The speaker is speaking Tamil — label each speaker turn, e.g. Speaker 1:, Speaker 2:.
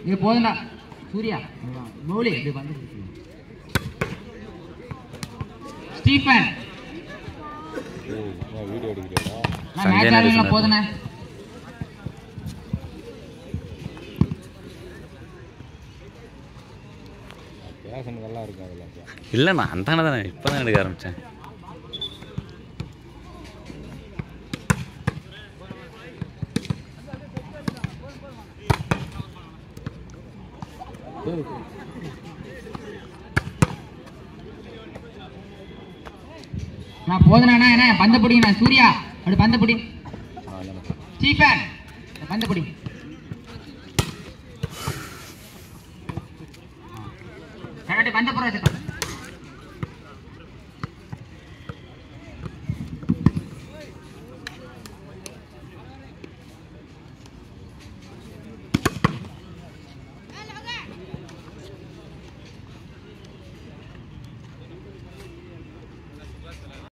Speaker 1: இது போதும்டா சூர்யா மௌலி இது வந்து ஸ்டீஃபன்
Speaker 2: வீடியோ எடுக்கிறீங்களா
Speaker 1: நான்
Speaker 3: சஞ்சய்
Speaker 1: மேட்ச் ஆடலாம்
Speaker 3: நடிச்சிருந்தாரு.
Speaker 1: போதுண்ணே
Speaker 2: பேசுனதெல்லாம் இருக்கும் அதில்
Speaker 3: இல்லை நான் தானே தானே இப்போ தான் எடுக்க ஆரம்பித்தேன்
Speaker 1: நான் போதுண்ணா என்ன பந்த பிடிங்க நான் சூர்யா அப்படி பந்த பிடி
Speaker 2: ஆ இல்லைண்ணா
Speaker 1: ஸ்டீஃபன் பந்த பிடி கரெக்ட் பந்த புற வச்சுக்கோ